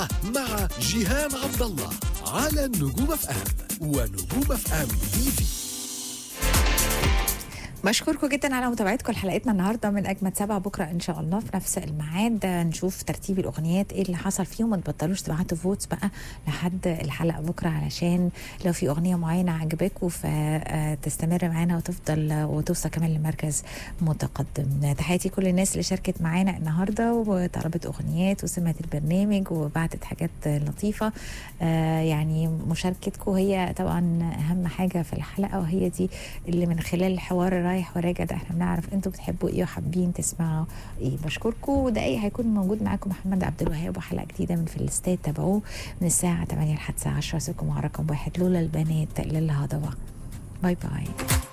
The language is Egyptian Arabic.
مع جيهان عبد الله على النجوم اف ام ونجوم اف ام تي في بشكركم جدا على متابعتكم لحلقتنا النهارده من اجمد سبعة بكره ان شاء الله في نفس الميعاد نشوف ترتيب الاغنيات ايه اللي حصل فيهم ما تبطلوش تبعتوا فوتس بقى لحد الحلقه بكره علشان لو في اغنيه معينه عجباكم فتستمر معانا وتفضل وتوصل كمان لمركز متقدم تحياتي كل الناس اللي شاركت معانا النهارده وطلبت اغنيات وسمعت البرنامج وبعتت حاجات لطيفه آه يعني مشاركتكم هي طبعا اهم حاجه في الحلقه وهي دي اللي من خلال الحوار رايح وراجع ده احنا بنعرف انتوا بتحبوا ايه وحابين تسمعوا ايه بشكركم ودقايق هيكون موجود معاكم محمد عبد الوهاب وحلقه جديده من في الاستاد تابعوه من الساعه 8 لحد الساعه 10 سيبكم مع رقم واحد لولا البنات للهضبه باي باي